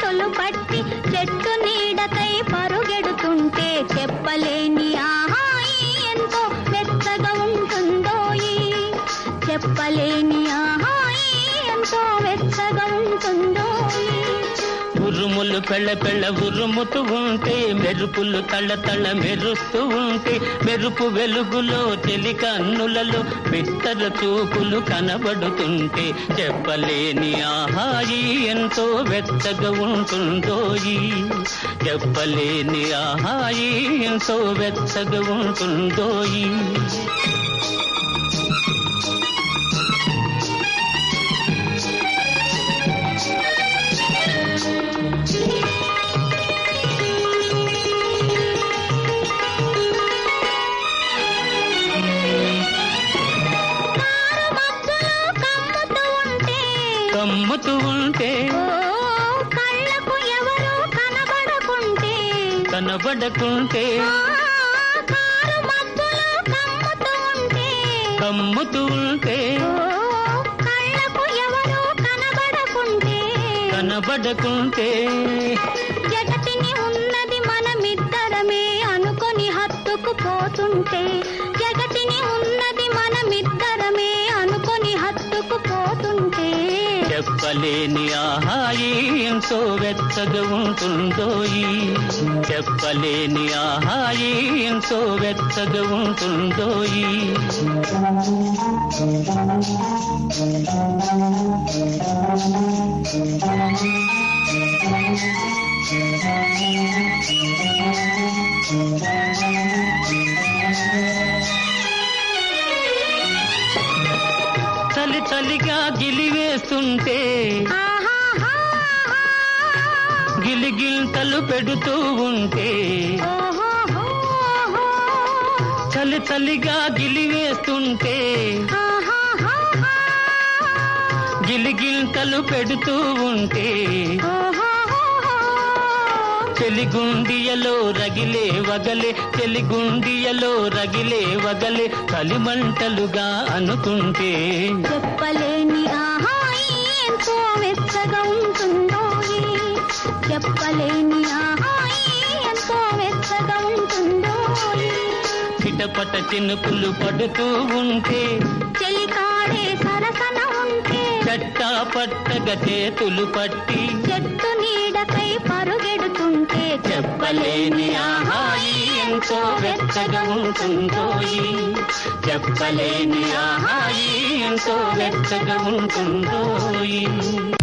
పరుగులు పట్టి చెట్టు నీడకై పరుగెడుతుంటే చెప్పలేని ఆహాయి ఎంతో వెచ్చగా ఉంటుందోయి చెప్పలేని ఆహాయి ఎంతో వెచ్చగా ఉంటుందోయి ఉరుములు పెళ్ళ పెళ్ళ ఉరుముతూ ఉంటే మెరుపులు తళ్ళ తళ్ళ మెరుస్తూ ఉంటే మెరుపు వెలుగులో చెలి కన్నులలో బిత్తర చూపులు కనబడుతుంటే చెప్పలేని ఆహాయి ఎంతో వెచ్చగా ఉంటుందోయి చెప్పలేని ఆహాయి ఎంతో వెచ్చగా ఉంటుందోయి మబ్బులు కమ్ముతూ ఉంటే కమ్ముతూ ఉంటే ఓ కళ్ళకు ఎవరు కనబడకుంటే కనబడకుంటే ఆ, కారు మబ్బులు కమ్ముతూ ఉంటే కమ్ముతూ ఉంటే ఓ కళ్ళకు ఎవరు కనబడకుంటే కనబడకుంటే జగతిని ఉన్నది మనమిద్దరమే అనుకొని హత్తుకు పోతుంటే జగతిని ఉన్నది మనమిద్దరమే అనుకొని హత్తుకు పోతుంటే చెప్పలేని ఆహాయి ఎంతో వెచ్చగా ఉంటుందోయి చెప్పలేని ఆహాయి ఎంతో వెచ్చగా ఉంటుందోయి చలి చలిగా గిలివేస్తుంటే ఆహాహా, గిలిగిల్తలు పెడుతూ ఉంటే ఓహోహోహో, చలి చలిగా గిలివేస్తుంటే ఆహాహాహా, గిలిగిల్తలు పెడుతూ ఉంటే ఓహోహోహో, చెలిగుండియలో రగిలే వగలే చెలిగుండియలో రగిలే వగలే కలిమంటలుగా అనుకుంటే చెప్పలేని ఆహాయి ఎంతో వెచ్చగా ఉంటుందో చెప్పలేని ఆహాయి ఎంతో వెచ్చగా ఉంటుందో చిటపట చినుకులు పడుతూ ఉంటే చెలికాడే సరసన ఉంటే చట్టా పట్టగా చేతులు పట్టి చెట్టు నీడకై పరుగెడుతుంటే చెప్పలేని ఆహాయి ఎంతో వెచ్చగా ఉంటుందోయి చెప్పలేని ఆహాయి ఎంతో వెచ్చగా ఉంటుందోయి